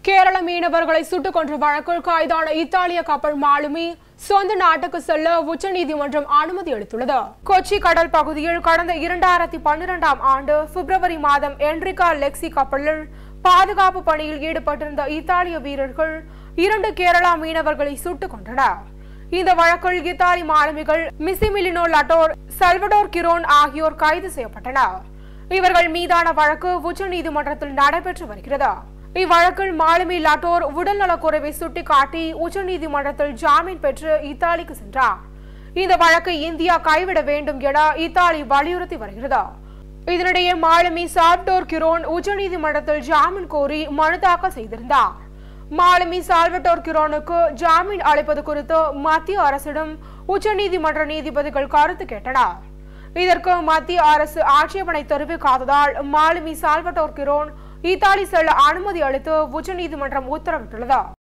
கேரள மீனவர்களை சுட்டுக் கொன்ற வழக்கில் கைதான இத்தாலிய கப்பல் மாலுமி சொந்த நாட்டுக்கு செல்ல உச்சநீதிமன்றம் அனுமதி அளித்துள்ளது கொச்சி கடல் பகுதியில் கடந்த இரண்டாயிரத்தி பன்னிரெண்டாம் ஆண்டு பிப்ரவரி மாதம் என்ரிகா லெக்சி கப்பலில் பாதுகாப்பு பணியில் ஈடுபட்டிருந்த இத்தாலிய வீரர்கள் இரண்டு கேரளா மீனவர்களை சுட்டுக் கொன்றனர் இந்த வழக்கில் இத்தாலி மாலுமிகள் மிசிமிலினோ லட்டோர் சல்வடோர் கிரோன் ஆகியோர் கைது செய்யப்பட்டனர் இவர்கள் மீதான வழக்கு உச்சநீதிமன்றத்தில் நடைபெற்று வருகிறது இவ்வழக்கில் மாலுமி லாட்டோர் உடல்நலக்குறைவை சுட்டிக்காட்டி உச்சநீதிமன்றத்தில் ஜாமீன் பெற்று இத்தாலிக்கு சென்றார் இந்த வழக்கை இந்தியா கைவிட வேண்டும் என இத்தாலி வலியுறுத்தி வருகிறது இதனிடையே மாலுமி சால்வடோர் கிரோன் உச்சநீதிமன்றத்தில் ஜாமீன் கோரி மனு தாக்கல் செய்திருந்தார் மாலுமி சால்வட்டோர் கிரோனுக்கு ஜாமீன் அளிப்பது குறித்து மத்திய அரசிடம் உச்சநீதிமன்ற நீதிபதிகள் கருத்து கேட்டனர் இதற்கு மத்திய அரசு ஆட்சேபனை தெரிவிக்காததால் மாலுமி சால்வட்டோர் கிரோன் இத்தாலி செல்ல அனுமதி அளித்து உச்சநீதிமன்றம் உத்தரவிட்டுள்ளது